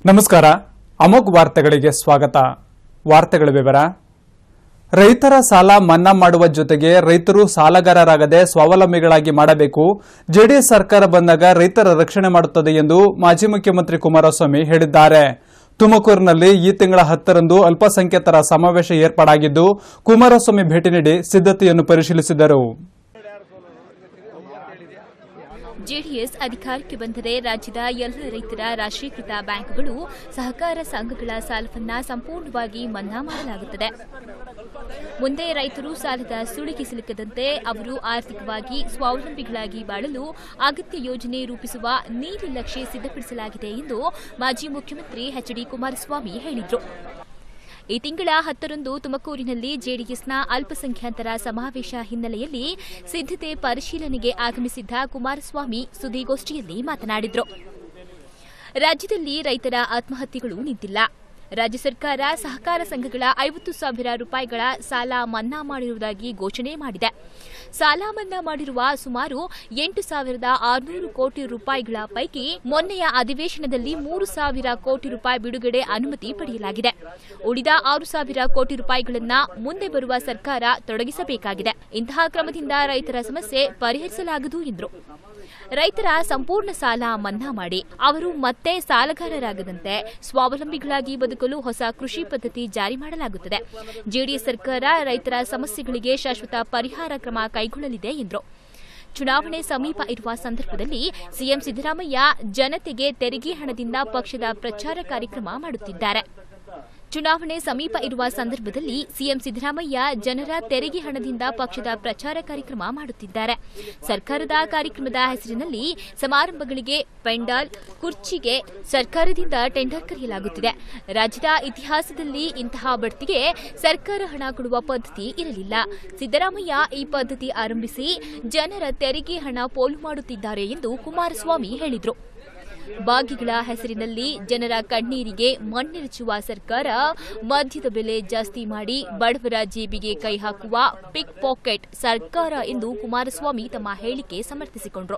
ನಮಸ್ಕಾರ ಅಮೋಘ್ ವಾರ್ತೆಗಳಿಗೆ ಸ್ವಾಗತ ವಾರ್ತೆಗಳ ವಿವರ ರೈತರ ಸಾಲ ಮನ್ನಾ ಮಾಡುವ ಜೊತೆಗೆ ರೈತರು ಸಾಲಗಾರರಾಗದೆ ಸ್ವಾವಲಂಬಿಗಳಾಗಿ ಮಾಡಬೇಕು ಜೆಡಿಎಸ್ ಸರ್ಕಾರ ಬಂದಾಗ ರೈತರ ರಕ್ಷಣೆ ಮಾಡುತ್ತದೆ ಎಂದು ಮಾಜಿ ಮುಖ್ಯಮಂತ್ರಿ ಕುಮಾರಸ್ವಾಮಿ ಹೇಳಿದ್ದಾರೆ ತುಮಕೂರಿನಲ್ಲಿ ಈ ತಿಂಗಳ ಹತ್ತರಂದು ಅಲ್ಪಸಂಖ್ಯಾತರ ಸಮಾವೇಶ ಏರ್ಪಾಡಾಗಿದ್ದು ಕುಮಾರಸ್ವಾಮಿ ಭೇಟಿ ನೀಡಿ ಸಿದ್ದತೆಯನ್ನು ಪರಿಶೀಲಿಸಿದರು ಜೆಡಿಎಸ್ ಅಧಿಕಾರಕ್ಕೆ ಬಂದರೆ ರಾಜ್ಯದ ಎಲ್ಲ ರೈತರ ರಾಷ್ಟ್ರೀಕೃತ ಬ್ಯಾಂಕ್ಗಳು ಸಹಕಾರ ಸಂಘಗಳ ಸಾಲವನ್ನ ಸಂಪೂರ್ಣವಾಗಿ ಮನ್ನಾ ಮಾಡಲಾಗುತ್ತದೆ ಮುಂದೆ ರೈತರು ಸಾಲದ ಸುಳಿಗೆ ಸಿಲುಕದಂತೆ ಅವರು ಆರ್ಥಿಕವಾಗಿ ಸ್ವಾವಲಂಬಿಗಳಾಗಿ ಬಾಳಲು ಅಗತ್ಯ ಯೋಜನೆ ರೂಪಿಸುವ ನೀತಿ ನಕ್ಷೆ ಸಿದ್ಧಪಡಿಸಲಾಗಿದೆ ಎಂದು ಮಾಜಿ ಮುಖ್ಯಮಂತ್ರಿ ಎಚ್ ಡಿ ಕುಮಾರಸ್ವಾಮಿ ಹೇಳಿದರು ಈ ತಿಂಗಳ ಹತ್ತರಂದು ತುಮಕೂರಿನಲ್ಲಿ ಜೆಡಿಎಸ್ನ ಅಲ್ಪಸಂಖ್ಯಾತರ ಸಮಾವೇಶ ಹಿನ್ನೆಲೆಯಲ್ಲಿ ಸಿದ್ದತೆ ಪರಿಶೀಲನೆಗೆ ಆಗಮಿಸಿದ್ದ ಕುಮಾರಸ್ವಾಮಿ ಸುದ್ದಿಗೋಷ್ಠಿಯಲ್ಲಿ ಮಾತನಾಡಿದರು ರಾಜ್ಯದಲ್ಲಿ ರೈತರ ಆತ್ಮಹತ್ಯೆಗಳು ನಿಂತಿಲ್ಲ ರಾಜ್ಯ ಸರ್ಕಾರ ಸಹಕಾರ ಸಂಘಗಳ ಐವತ್ತು ಸಾವಿರ ರೂಪಾಯಿಗಳ ಸಾಲ ಮನ್ನಾ ಮಾಡಿರುವುದಾಗಿ ಘೋಷಣೆ ಮಾಡಿದೆ ಸಾಲ ಮನ್ನಾ ಮಾಡಿರುವ ಸುಮಾರು ಎಂಟು ಸಾವಿರದ ಆರುನೂರು ಕೋಟಿ ರೂಪಾಯಿಗಳ ಪೈಕಿ ಮೊನ್ನೆಯ ಅಧಿವೇಶನದಲ್ಲಿ ಮೂರು ಸಾವಿರ ಕೋಟಿ ರೂಪಾಯಿ ಬಿಡುಗಡೆ ಅನುಮತಿ ಪಡೆಯಲಾಗಿದೆ ಉಳಿದ ಆರು ಸಾವಿರ ಕೋಟಿ ರೂಪಾಯಿಗಳನ್ನ ಮುಂದೆ ಬರುವ ಸರ್ಕಾರ ತೊಡಗಿಸಬೇಕಾಗಿದೆ ಇಂತಹ ಕ್ರಮದಿಂದ ರೈತರ ಸಮಸ್ಯೆ ಪರಿಹರಿಸಲಾಗದು ಎಂದರು ರೈತರ ಸಂಪೂರ್ಣ ಸಾಲ ಮನ್ನಾ ಮಾಡಿ ಅವರು ಮತ್ತೆ ಸಾಲಗಾರರಾಗದಂತೆ ಸ್ವಾವಲಂಬಿಗಳಾಗಿ ಬದುಕಲು ಹೊಸ ಕೃಷಿ ಪದ್ಧತಿ ಜಾರಿ ಮಾಡಲಾಗುತ್ತದೆ ಜೆಡಿಎಸ್ ಸರ್ಕಾರ ರೈತರ ಸಮಸ್ಯೆಗಳಿಗೆ ಶಾಶ್ವತ ಪರಿಹಾರ ಕ್ರಮ ಕೈಗೊಳ್ಳಲಿದೆ ಎಂದರು ಚುನಾವಣೆ ಸಮೀಪ ಇರುವ ಸಂದರ್ಭದಲ್ಲಿ ಸಿಎಂ ಸಿದ್ದರಾಮಯ್ಯ ಜನತೆಗೆ ತೆರಿಗೆ ಹಣದಿಂದ ಪಕ್ಷದ ಪ್ರಚಾರ ಕಾರ್ಯಕ್ರಮ ಮಾಡುತ್ತಿದ್ದಾರೆ ಚುನಾವಣೆ ಸಮೀಪ ಇರುವ ಸಂದರ್ಭದಲ್ಲಿ ಸಿಎಂ ಸಿದ್ದರಾಮಯ್ಯ ಜನರ ತೆರಿಗೆ ಹಣದಿಂದ ಪಕ್ಷದ ಪ್ರಚಾರ ಕಾರ್ಯಕ್ರಮ ಮಾಡುತ್ತಿದ್ದಾರೆ ಸರ್ಕಾರದ ಕಾರ್ಯಕ್ರಮದ ಹೆಸರಿನಲ್ಲಿ ಸಮಾರಂಭಗಳಿಗೆ ಪೆಂಡಾಲ್ ಕುರ್ಚಿಗೆ ಸರ್ಕಾರದಿಂದ ಟೆಂಡರ್ ಕರೆಯಲಾಗುತ್ತಿದೆ ರಾಜ್ಯದ ಇತಿಹಾಸದಲ್ಲಿ ಇಂತಹ ಬಡ್ತಿಗೆ ಸರ್ಕಾರ ಹಣ ಕೊಡುವ ಪದ್ಧತಿ ಇರಲಿಲ್ಲ ಸಿದ್ದರಾಮಯ್ಯ ಈ ಪದ್ಧತಿ ಆರಂಭಿಸಿ ಜನರ ತೆರಿಗೆ ಹಣ ಪೋಲು ಮಾಡುತ್ತಿದ್ದಾರೆ ಎಂದು ಕುಮಾರಸ್ವಾಮಿ ಹೇಳಿದರು ಬಾಗಿಗಳ ಹೆಸರಿನಲ್ಲಿ ಜನರ ಕಣ್ಣೀರಿಗೆ ಮಣ್ಣೆರಚುವ ಸರ್ಕಾರ ಮದ್ಯದ ಬೆಲೆ ಜಾಸ್ತಿ ಮಾಡಿ ಬಡವರ ಜೇಬಿಗೆ ಕೈ ಹಾಕುವ ಪಿಕ್ ಪಾಕೆಟ್ ಸರ್ಕಾರ ಎಂದು ಕುಮಾರಸ್ವಾಮಿ ತಮ್ಮ ಹೇಳಿಕೆ ಸಮರ್ಥಿಸಿಕೊಂಡರು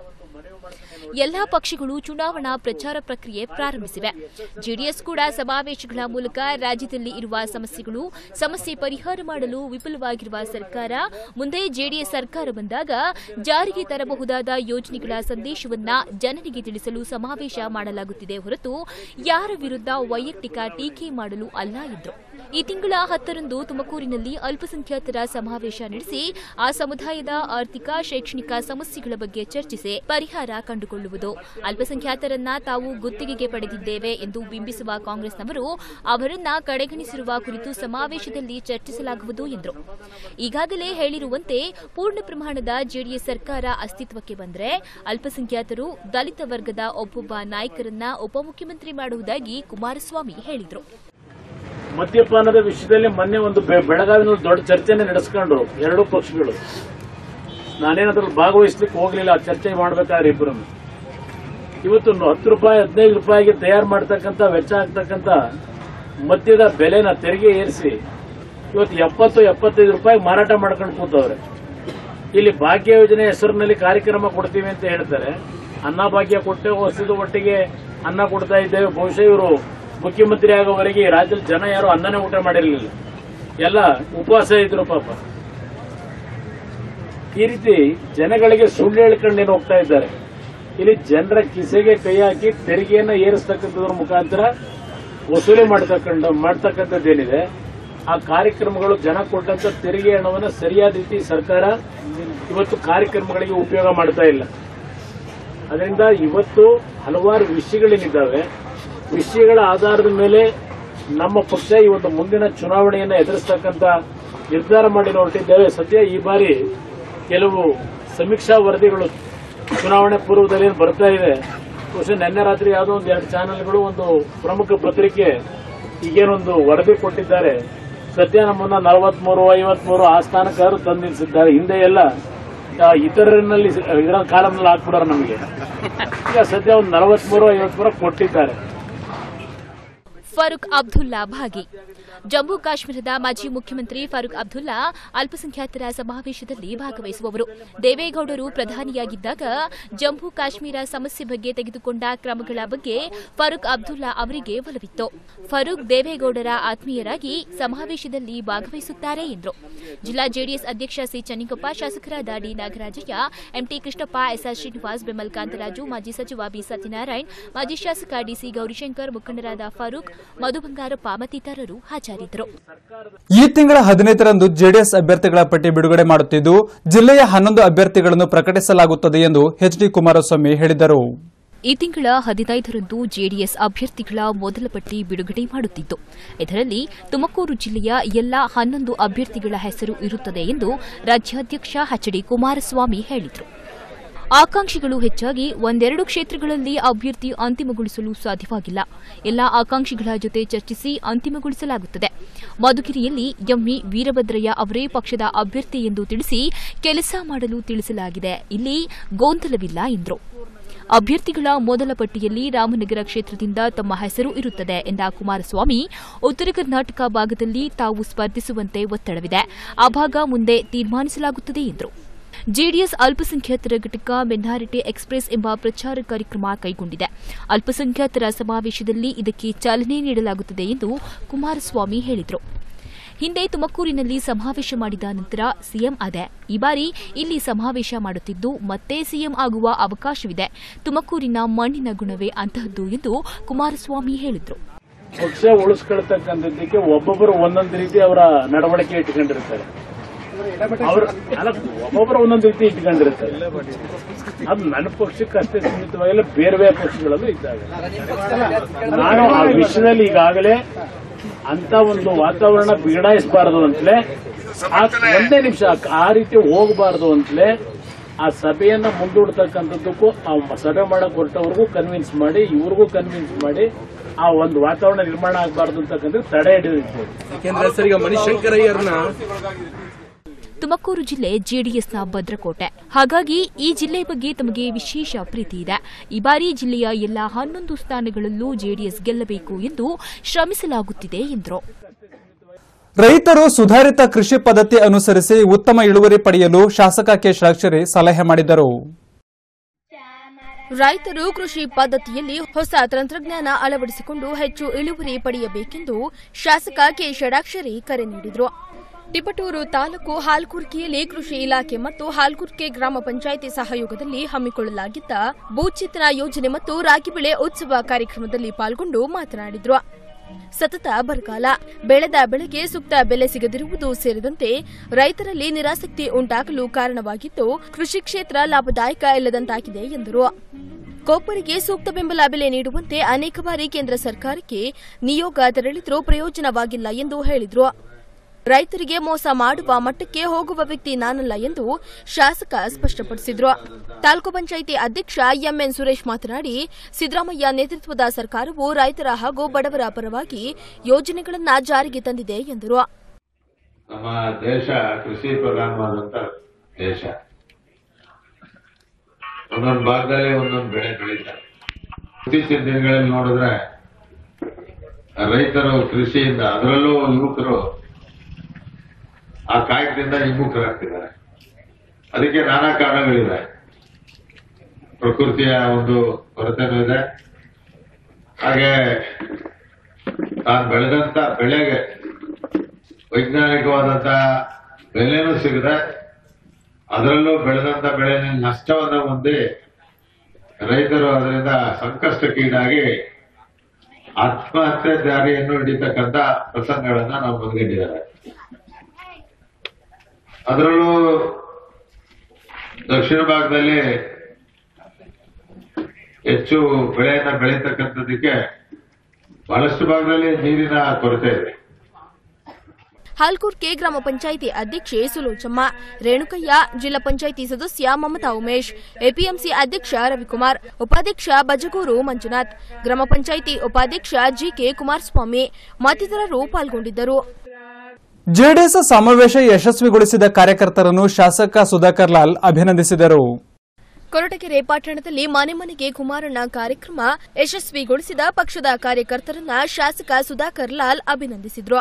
ಎಲ್ಲಾ ಪಕ್ಷಗಳು ಚುನಾವಣಾ ಪ್ರಚಾರ ಪ್ರಕ್ರಿಯೆ ಪ್ರಾರಂಭಿಸಿವೆ ಜೆಡಿಎಸ್ ಕೂಡ ಸಮಾವೇಶಗಳ ಮೂಲಕ ರಾಜ್ಯದಲ್ಲಿ ಇರುವ ಸಮಸ್ಯೆಗಳು ಸಮಸ್ಯೆ ಪರಿಹಾರ ಮಾಡಲು ವಿಫಲವಾಗಿರುವ ಸರ್ಕಾರ ಮುಂದೆ ಜೆಡಿಎಸ್ ಸರ್ಕಾರ ಬಂದಾಗ ಜಾರಿಗೆ ತರಬಹುದಾದ ಯೋಜನೆಗಳ ಸಂದೇಶವನ್ನ ಜನರಿಗೆ ತಿಳಿಸಲು ಸಮಾವೇಶ ಮಾಡಲಾಗುತ್ತಿದೆ ಹೊರತು ಯಾರ ವಿರುದ್ಧ ವೈಯಕ್ತಿಕ ಟೀಕೆ ಮಾಡಲು ಅಲ್ಲ ಎಂದರು ಈ ತಿಂಗಳ ಹತ್ತರಂದು ತುಮಕೂರಿನಲ್ಲಿ ಅಲ್ಪಸಂಖ್ಯಾತರ ಸಮಾವೇಶ ನಡೆಸಿ ಆ ಸಮುದಾಯದ ಆರ್ಥಿಕ ಶೈಕ್ಷಣಿಕ ಸಮಸ್ಯೆಗಳ ಬಗ್ಗೆ ಚರ್ಚಿಸಿ ಪರಿಹಾರ ಕಂಡುಕೊಳ್ಳುವುದು ಅಲ್ಪಸಂಖ್ಯಾತರನ್ನ ತಾವು ಗುತ್ತಿಗೆಗೆ ಪಡೆದಿದ್ದೇವೆ ಎಂದು ಬಿಂಬಿಸುವ ಕಾಂಗ್ರೆಸ್ನವರು ಅವರನ್ನ ಕಡೆಗಣಿಸಿರುವ ಕುರಿತು ಸಮಾವೇಶದಲ್ಲಿ ಚರ್ಚಿಸಲಾಗುವುದು ಎಂದರು ಈಗಾಗಲೇ ಹೇಳಿರುವಂತೆ ಪೂರ್ಣ ಪ್ರಮಾಣದ ಜೆಡಿಎಸ್ ಸರ್ಕಾರ ಅಸ್ತಿತ್ವಕ್ಕೆ ಬಂದರೆ ಅಲ್ಪಸಂಖ್ಯಾತರು ದಲಿತ ವರ್ಗದ ಒಬ್ಬೊಬ್ಬ ನಾಯಕರನ್ನ ಉಪಮುಖ್ಯಮಂತ್ರಿ ಮಾಡುವುದಾಗಿ ಕುಮಾರಸ್ವಾಮಿ ಹೇಳಿದರು ಮದ್ಯಪಾನದ ವಿಷಯದಲ್ಲಿ ಮೊನ್ನೆ ಒಂದು ಬೆ- ಬೆಳಗಾವಿನಲ್ಲಿ ದೊಡ್ಡ ಚರ್ಚೆನೆ ನಡೆಸ್ಕೊಂಡ್ರು ಎರಡೂ ಪಕ್ಷಗಳು ನಾನೇನದ್ರಲ್ಲಿ ಭಾಗವಹಿಸ್ಲಿಕ್ಕೆ ಹೋಗ್ಲಿಲ್ಲ ಆ ಚರ್ಚೆ ಮಾಡ್ಬೇಕಾದ್ರೆ ಇಬ್ಬರು ಇವತ್ತು ನ- ಹತ್ತು ರೂಪಾಯಿ ಹದಿನೈದು ರೂಪಾಯಿಗೆ ತಯಾರು ಮಾಡ್ತಕ್ಕಂಥ ವೆಚ್ಚ ಆಗ್ತಕ್ಕಂಥ ಮದ್ಯದ ಬೆಲೆನ ತೆರಿಗೆ ಏರಿಸಿ ಇವತ್ತು ಎಪ್ಪತ್ತು ಎಪ್ಪತ್ತೈದು ರೂಪಾಯಿ ಮಾರಾಟ ಮಾಡ್ಕೊಂಡು ಕೂತವ್ರೆ ಇಲ್ಲಿ ಭಾಗ್ಯ ಯೋಜನೆ ಹೆಸರಿನಲ್ಲಿ ಕಾರ್ಯಕ್ರಮ ಕೊಡ್ತೀವಿ ಅಂತ ಹೇಳ್ತಾರೆ ಅನ್ನ ಭಾಗ್ಯ ಕೊಟ್ಟೆ ಹೊಸದು ಒಟ್ಟಿಗೆ ಅನ್ನ ಕೊಡ್ತಾ ಇದ್ದೇವೆ ಬಹುಶಃ ಇವರು ಮುಖ್ಯಮಂತ್ರಿ ಆಗೋವರೆಗೆ ಈ ರಾಜ್ಯದ ಜನ ಯಾರು ಅನ್ನನೇ ಊಟ ಮಾಡಿರಲಿಲ್ಲ ಎಲ್ಲ ಉಪವಾಸ ಇದ್ರು ಪಾಪ ಈ ರೀತಿ ಜನಗಳಿಗೆ ಸುಳ್ಳು ಹೇಳ್ಕೊಂಡೇನು ಹೋಗ್ತಾ ಇದ್ದಾರೆ ಇಲ್ಲಿ ಜನರ ಕಿಸೆಗೆ ಕೈ ಹಾಕಿ ತೆರಿಗೆಯನ್ನ ಏರಿಸ್ತಕ್ಕಂಥದ್ರ ಮುಖಾಂತರ ವಸೂಲಿ ಮಾಡ್ತಕ್ಕಂಥ ಮಾಡ್ತಕ್ಕಂಥದ್ದೇನಿದೆ ಆ ಕಾರ್ಯಕ್ರಮಗಳು ಜನ ಕೊಟ್ಟಂತ ತೆರಿಗೆ ಹಣವನ್ನು ಸರಿಯಾದ ರೀತಿ ಸರ್ಕಾರ ಇವತ್ತು ಕಾರ್ಯಕ್ರಮಗಳಿಗೆ ಉಪಯೋಗ ಮಾಡ್ತಾ ಇಲ್ಲ ಅದರಿಂದ ಇವತ್ತು ಹಲವಾರು ವಿಷಯಗಳೇನಿದ್ದಾವೆ ವಿಷಯಗಳ ಆಧಾರದ ಮೇಲೆ ನಮ್ಮ ಪಕ್ಷ ಈ ಒಂದು ಮುಂದಿನ ಚುನಾವಣೆಯನ್ನು ಎದುರಿಸ್ತಕ್ಕಂಥ ನಿರ್ಧಾರ ಮಾಡಿ ಹೊರಟಿದ್ದೇವೆ ಸದ್ಯ ಈ ಬಾರಿ ಕೆಲವು ಸಮೀಕ್ಷಾ ವರದಿಗಳು ಚುನಾವಣೆ ಪೂರ್ವದಲ್ಲಿ ಏನ್ ಬರ್ತಾ ಇದೆ ಬಹುಶಃ ನಿನ್ನೆ ರಾತ್ರಿ ಯಾವುದೋ ಒಂದು ಎರಡು ಚಾನೆಲ್ಗಳು ಒಂದು ಪ್ರಮುಖ ಪತ್ರಿಕೆ ಈಗೇನೊಂದು ವರದಿ ಕೊಟ್ಟಿದ್ದಾರೆ ಸದ್ಯ ನಮ್ಮನ್ನ ನಲವತ್ಮೂರು ಐವತ್ಮೂರು ಆ ಸ್ಥಾನಕ್ಕಾದ್ರು ತಂದು ನಿಲ್ಲಿಸಿದ್ದಾರೆ ಹಿಂದೆ ಎಲ್ಲ ಆ, ಇತರರಲ್ಲಿ ಇದರ ಕಾಲಮ್ನಲ್ಲಿ ಹಾಕ್ಬಿಡೋರು ನಮಗೆ ಈಗ ಸದ್ಯ ಒಂದು ನಲವತ್ಮೂರು ಐವತ್ಮೂರು ಕೊಟ್ಟಿದ್ದಾರೆ ಫಾರೂಕ್ ಅಬ್ದುಲ್ಲಾ ಭಾಗಿ ಜಮ್ಮು ಕಾಶ್ಮೀರದ ಮಾಜಿ ಮುಖ್ಯಮಂತ್ರಿ ಫಾರೂಕ್ ಅಬ್ದುಲ್ಲಾ ಅಲ್ಪಸಂಖ್ಯಾತರ ಸಮಾವೇಶದಲ್ಲಿ ಭಾಗವಹಿಸುವವರು ದೇವೇಗೌಡರು ಪ್ರಧಾನಿಯಾಗಿದ್ದಾಗ ಜಮ್ಮು ಕಾಶ್ಮೀರ ಸಮಸ್ಯೆ ಬಗ್ಗೆ ತೆಗೆದುಕೊಂಡ ಕ್ರಮಗಳ ಬಗ್ಗೆ ಫಾರೂಕ್ ಅಬ್ದುಲ್ಲಾ ಅವರಿಗೆ ಒಲವಿತ್ತು ಫಾರೂಕ್ ದೇವೇಗೌಡರ ಆತ್ಮೀಯರಾಗಿ ಸಮಾವೇಶದಲ್ಲಿ ಭಾಗವಹಿಸುತ್ತಾರೆ ಎಂದರು ಜಿಲ್ಲಾ ಜೆಡಿಎಸ್ ಅಧ್ಯಕ್ಷ ಸಿ ಚನ್ನಿಗಪ್ಪ ಶಾಸಕರಾದ D Nagarajaiah MT Krishnappa SR Srinivas BEML Kantharaju ಮಾಜಿ ಸಚಿವ ಬಿ ಸತ್ಯನಾರಾಯಣ್ ಮಾಜಿ ಶಾಸಕ ಡಿಸಿ ಗೌರಿಶಂಕರ್ ಮುಖಂಡರಾದ ಫಾರೂಕ್ ಮಧು ಬಂಗಾರಪ್ಪ ಮತ್ತಿತರರು ಹಾಜರಿದ್ದರು ಈ ತಿಂಗಳ ಹದಿನೈದರಂದು ಜೆಡಿಎಸ್ ಅಭ್ಯರ್ಥಿಗಳ ಪಟ್ಟಿ ಬಿಡುಗಡೆ ಮಾಡುತ್ತಿದ್ದು ಜಿಲ್ಲೆಯ ಹನ್ನೊಂದು ಅಭ್ಯರ್ಥಿಗಳನ್ನು ಪ್ರಕಟಿಸಲಾಗುತ್ತದೆ ಎಂದು ಎಚ್ ಡಿ ಕುಮಾರಸ್ವಾಮಿ ಹೇಳಿದರು ಈ ತಿಂಗಳ ಹದಿನೈದರಂದು ಜೆಡಿಎಸ್ ಅಭ್ಯರ್ಥಿಗಳ ಮೊದಲ ಪಟ್ಟಿ ಬಿಡುಗಡೆ ಮಾಡುತ್ತಿದ್ದು ಇದರಲ್ಲಿ ತುಮಕೂರು ಜಿಲ್ಲೆಯ ಎಲ್ಲಾ ಹನ್ನೊಂದು ಅಭ್ಯರ್ಥಿಗಳ ಹೆಸರು ಇರುತ್ತದೆ ಎಂದು ರಾಜ್ಯಾಧ್ಯಕ್ಷ ಎಚ್ ಡಿ ಕುಮಾರಸ್ವಾಮಿ ಹೇಳಿದರು ಆಕಾಂಕ್ಷಿಗಳು ಹೆಚ್ಚಾಗಿ ಒಂದೆರಡು ಕ್ಷೇತ್ರಗಳಲ್ಲಿ ಅಭ್ಯರ್ಥಿ ಅಂತಿಮಗೊಳಿಸಲು ಸಾಧ್ಯವಾಗಿಲ್ಲ ಎಲ್ಲಾ ಆಕಾಂಕ್ಷಿಗಳ ಜೊತೆ ಚರ್ಚಿಸಿ ಅಂತಿಮಗೊಳಿಸಲಾಗುತ್ತದೆ ಮಧುಗಿರಿಯಲ್ಲಿ ಎಂವಿ ವೀರಭದ್ರಯ್ಯ ಅವರೇ ಪಕ್ಷದ ಅಭ್ಯರ್ಥಿ ಎಂದು ತಿಳಿಸಿ ಕೆಲಸ ಮಾಡಲು ತಿಳಿಸಲಾಗಿದೆ ಇಲ್ಲಿ ಗೊಂದಲವಿಲ್ಲ ಎಂದರು ಅಭ್ಯರ್ಥಿಗಳ ಮೊದಲ ಪಟ್ಟಿಯಲ್ಲಿ ರಾಮನಗರ ಕ್ಷೇತ್ರದಿಂದ ತಮ್ಮ ಹೆಸರು ಇರುತ್ತದೆ ಎಂದ ಕುಮಾರಸ್ವಾಮಿ ಉತ್ತರ ಕರ್ನಾಟಕ ಭಾಗದಲ್ಲಿ ತಾವು ಸ್ಪರ್ಧಿಸುವಂತೆ ಒತ್ತಡವಿದೆ ಆ ಭಾಗ ಮುಂದೆ ತೀರ್ಮಾನಿಸಲಾಗುತ್ತದೆ ಎಂದರು ಜೆಡಿಎಸ್ ಅಲ್ಪಸಂಖ್ಯಾತರ ಘಟಕ ಮೆನ್ನಾರಿಟಿ ಎಕ್ಸ್ಪ್ರೆಸ್ ಎಂಬ ಪ್ರಚಾರ ಕಾರ್ಯಕ್ರಮ ಕೈಗೊಂಡಿದೆ ಅಲ್ಪಸಂಖ್ಯಾತರ ಸಮಾವೇಶದಲ್ಲಿ ಇದಕ್ಕೆ ಚಾಲನೆ ನೀಡಲಾಗುತ್ತದೆ ಎಂದು ಕುಮಾರಸ್ವಾಮಿ ಹೇಳಿದರು ಹಿಂದೆ ತುಮಕೂರಿನಲ್ಲಿ ಸಮಾವೇಶ ಮಾಡಿದ ನಂತರ ಸಿಎಂ ಅದೆ ಈ ಬಾರಿ ಇಲ್ಲಿ ಸಮಾವೇಶ ಮಾಡುತ್ತಿದ್ದು ಮತ್ತೆ ಸಿಎಂ ಆಗುವ ಅವಕಾಶವಿದೆ ತುಮಕೂರಿನ ಮಣ್ಣಿನ ಗುಣವೇ ಅಂತಹದ್ದು ಎಂದು ಕುಮಾರಸ್ವಾಮಿ ಹೇಳಿದರು ಪಕ್ಷ ಉಳಿಸ್ಕೊಳ್ತಕ್ಕಂಥದ್ದಕ್ಕೆ ಒಬ್ಬೊಬ್ಬರು ಒಂದೊಂದು ರೀತಿ ಅವರ ನಡವಳಿಕೆ ಇಟ್ಕೊಂಡಿರ್ತಾರೆ ಅವ್ರ ಅಲ್ಲ ಒಬ್ಬೊಬ್ಬರು ಒಂದೊಂದು ರೀತಿ ಇಟ್ಕೊಂಡಿರ್ತಾರೆ ಅದು ನನ್ನ ಪಕ್ಷಕ್ಕೆ ಅಷ್ಟೇ ಸೀಮಿತವಾಗಿಲ್ಲ ಬೇರೆ ಬೇರೆ ಪಕ್ಷಗಳಲ್ಲೂ ಇದ್ದಾಗ ನಾನು ಆ ವಿಷಯದಲ್ಲಿ ಈಗಾಗಲೇ ಅಂತ ಒಂದು ವಾತಾವರಣ ಬಿಗಡಾಯಿಸಬಾರದು ಅಂತಲೇ ಆ ಒಂದೇ ನಿಮಿಷ ಆ ರೀತಿ ಹೋಗಬಾರದು ಅಂತಲೇ ಆ ಸಭೆಯನ್ನ ಮುಂದೂಡ್ತಕ್ಕಂಥದ್ದಕ್ಕೂ ಆ ಸಭೆ ಮಾಡಕ್ ಹೊರಟವ್ರಿಗೂ ಕನ್ವಿನ್ಸ್ ಮಾಡಿ ಇವ್ರಿಗೂ ಕನ್ವಿನ್ಸ್ ಮಾಡಿ ಆ ಒಂದು ವಾತಾವರಣ ನಿರ್ಮಾಣ ಆಗಬಾರ್ದು ಅಂತಕ್ಕಂಥ ತಡೆ ಹಿಡಿದಿತ್ತು ಯಾಕೆಂದ್ರೆ ಸರ್ ಈಗ ಮಣಿಶಂಕರಯ್ಯರ್ನ ತುಮಕೂರು ಜಿಲ್ಲೆ ಜೆಡಿಎಸ್ನ ಭದ್ರಕೋಟೆ ಹಾಗಾಗಿ ಈ ಜಿಲ್ಲೆ ಬಗ್ಗೆ ತಮಗೆ ವಿಶೇಷ ಪ್ರೀತಿ ಇದೆ ಈ ಬಾರಿ ಜಿಲ್ಲೆಯ ಎಲ್ಲಾ ಹನ್ನೊಂದು ಸ್ಥಾನಗಳಲ್ಲೂ ಜೆಡಿಎಸ್ ಗೆಲ್ಲಬೇಕು ಎಂದು ಶ್ರಮಿಸಲಾಗುತ್ತಿದೆ ಎಂದರು ರೈತರು ಸುಧಾರಿತ ಕೃಷಿ ಪದ್ಧತಿ ಅನುಸರಿಸಿ ಉತ್ತಮ ಇಳುವರಿ ಪಡೆಯಲು ಶಾಸಕ ಕೆ ಷಡಾಕ್ಷರಿ ಸಲಹೆ ಮಾಡಿದರು ರೈತರು ಕೃಷಿ ಪದ್ಧತಿಯಲ್ಲಿ ಹೊಸ ತಂತ್ರಜ್ಞಾನ ಅಳವಡಿಸಿಕೊಂಡು ಹೆಚ್ಚು ಇಳುವರಿ ಪಡೆಯಬೇಕೆಂದು ಶಾಸಕ ಕೆ ಷಡಾಕ್ಷರಿ ಕರೆ ನೀಡಿದರು ತಿಪಟೂರು ತಾಲೂಕು ಹಾಲ್ಕುರ್ಕಿಯಲ್ಲಿ ಕೃಷಿ ಇಲಾಖೆ ಮತ್ತು ಹಾಲ್ಕುರ್ಕೆ ಗ್ರಾಮ ಪಂಚಾಯಿತಿ ಸಹಯೋಗದಲ್ಲಿ ಹಮ್ಮಿಕೊಳ್ಳಲಾಗಿದ್ದ ಭೂಚಿತ್ರ ಯೋಜನೆ ಮತ್ತು ರಾಗಿ ಬೆಳೆ ಉತ್ಸವ ಕಾರ್ಯಕ್ರಮದಲ್ಲಿ ಪಾಲ್ಗೊಂಡು ಮಾತನಾಡಿದರು ಸತತ ಬರಗಾಲ ಬೆಳೆದ ಬೆಳೆಗೆ ಸೂಕ್ತ ಬೆಲೆ ಸಿಗದಿರುವುದು ಸೇರಿದಂತೆ ರೈತರಲ್ಲಿ ನಿರಾಸಕ್ತಿ ಉಂಟಾಗಲು ಕಾರಣವಾಗಿದ್ದು ಕೃಷಿ ಕ್ಷೇತ್ರ ಲಾಭದಾಯಕ ಇಲ್ಲದಂತಾಗಿದೆ ಎಂದರು ಕೊಬ್ಬರಿಗೆ ಸೂಕ್ತ ಬೆಂಬಲ ಬೆಲೆ ನೀಡುವಂತೆ ಅನೇಕ ಬಾರಿ ಕೇಂದ್ರ ಸರ್ಕಾರಕ್ಕೆ ನಿಯೋಗ ತೆರಳಿದ್ರೂ ಪ್ರಯೋಜನವಾಗಿಲ್ಲ ಎಂದು ಹೇಳಿದರು ರೈತರಿಗೆ ಮೋಸ ಮಾಡುವ ಮಟ್ಟಕ್ಕೆ ಹೋಗುವ ವ್ಯಕ್ತಿ ನಾನಲ್ಲ ಎಂದು ಶಾಸಕ ಸ್ಪಷ್ಟಪಡಿಸಿದ್ರು ತಾಲೂಕು ಪಂಚಾಯಿತಿ ಅಧ್ಯಕ್ಷ ಎಂಎನ್ ಸುರೇಶ್ ಮಾತನಾಡಿ ಸಿದ್ದರಾಮಯ್ಯ ನೇತೃತ್ವದ ಸರ್ಕಾರವು ರೈತರ ಹಾಗೂ ಬಡವರ ಪರವಾಗಿ ಯೋಜನೆಗಳನ್ನ ಜಾರಿಗೆ ತಂದಿದೆ ಎಂದರು ನಮ್ಮ ದೇಶ ಕೃಷಿ ಪ್ರಧಾನವಾದಂತ ದೇಶ ಒಂದೊಂದು ಭಾಗದಲ್ಲಿ ಒಂದೊಂದು ಬೆಳೆ ಬೆಳೀತಾರೆ ಇತ್ತೀಚಿನ ದಿನಗಳಲ್ಲಿ ನೋಡಿದ್ರೆ ರೈತರು ಕೃಷಿಯಿಂದ ಅದರಲ್ಲೂ ಯುವಕರು ಆ ಕಾಯಕದಿಂದ ವಿಮುಖರಾಗ್ತಿದ್ದಾರೆ ಅದಕ್ಕೆ ನಾನಾ ಕಾರಣಗಳಿವೆ ಪ್ರಕೃತಿಯ ಒಂದು ಕೊರತೆನೂ ಇದೆ ಹಾಗೆ ತಾನು ಬೆಳೆದಂತ ಬೆಳೆಗೆ ವೈಜ್ಞಾನಿಕವಾದಂತ ಬೆಲೆನೂ ಸಿಗದೆ ಅದರಲ್ಲೂ ಬೆಳೆದಂತ ಬೆಳೆ ನಷ್ಟವನ್ನ ಹೊಂದಿ ರೈತರು ಅದರಿಂದ ಸಂಕಷ್ಟಕ್ಕೀಡಾಗಿ ಆತ್ಮಹತ್ಯೆ ದಾರಿಯನ್ನು ಹಿಡಿತಕ್ಕಂತ ಪ್ರಸಂಗಗಳನ್ನ ನಾವು ಮುಂದ್ಗಟ್ಟಿದ್ದಾರೆ ಅದರಲ್ಲೂ ದಕ್ಷಿಣ ಭಾಗದಲ್ಲಿ ಹೆಚ್ಚು ಬೆಳೆಯನ್ನ ಬೆಳೀತಕ್ಕಂಥದ್ದಕ್ಕೆ ಬಹಳಷ್ಟು ಭಾಗದಲ್ಲಿ ನೀರಿನ ಕೊರತೆ ಇದೆ ಹಾಲ್ಕುರ್ಕೆ ಗ್ರಾಮ ಪಂಚಾಯಿತಿ ಅಧ್ಯಕ್ಷೆ ಸುಲೋಚಮ್ಮ ರೇಣುಕಯ್ಯ ಜಿಲ್ಲಾ ಪಂಚಾಯಿತಿ ಸದಸ್ಯ ಮಮತಾ ಉಮೇಶ್ ಎಪಿಎಂಸಿ ಅಧ್ಯಕ್ಷ ರವಿಕುಮಾರ್ ಉಪಾಧ್ಯಕ್ಷ ಬಜಗೂರು ಮಂಜುನಾಥ್ ಗ್ರಾಮ ಪಂಚಾಯಿತಿ ಉಪಾಧ್ಯಕ್ಷ ಜಿಕೆ ಕುಮಾರಸ್ವಾಮಿ ಮತ್ತಿತರರು ಪಾಲ್ಗೊಂಡಿದ್ದರು ಜೆಡಿಎಸ್ ಸಮಾವೇಶ ಯಶಸ್ವಿಗೊಳಿಸಿದ ಕಾರ್ಯಕರ್ತರನ್ನು ಶಾಸಕ ಸುಧಾಕರ್ ಲಾಲ್ ಅಭಿನಂದಿಸಿದರು ಕೊರಟಗೆರೆ ಪಟ್ಟಣದಲ್ಲಿ ಮನೆ ಮನೆಗೆ ಕುಮಾರಣ್ಣ ಕಾರ್ಯಕ್ರಮ ಯಶಸ್ವಿಗೊಳಿಸಿದ ಪಕ್ಷದ ಕಾರ್ಯಕರ್ತರನ್ನ ಶಾಸಕ ಸುಧಾಕರ್ ಲಾಲ್ ಅಭಿನಂದಿಸಿದ್ರು